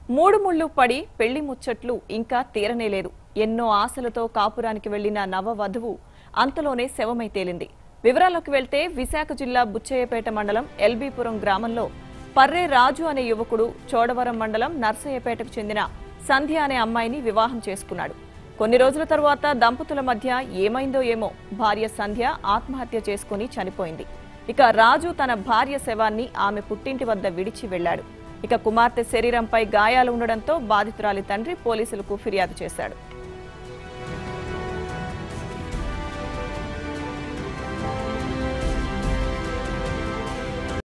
మూడు ముళ్ళు పడి పెళ్లి ముచ్చట్లు ఇంకా తీరనేలేదు ఎన్నో ఆశలతో కాపురానికి వెళ్లిన నవ వధువు అంతలోనే శవమై తేలింది వివరాల్లోకి వెళ్తే విశాఖ జిల్లా బుచ్చయ్యపేట మండలం ఎల్బీపురం గ్రామంలో పర్రే రాజు అనే యువకుడు చోడవరం మండలం నర్సయ్యపేటకు చెందిన సంధ్య అనే అమ్మాయిని వివాహం చేసుకున్నాడు కొన్ని రోజుల తరువాత దంపతుల మధ్య ఏమైందో ఏమో భార్య సంధ్య ఆత్మహత్య చేసుకుని చనిపోయింది ఇక రాజు తన భార్య శవాన్ని ఆమె పుట్టింటి వద్ద విడిచి వెళ్లాడు ఇక కుమార్తె శరీరంపై గాయాలు ఉండడంతో బాధితురాలి తండ్రి పోలీసులకు ఫిర్యాదు చేశాడు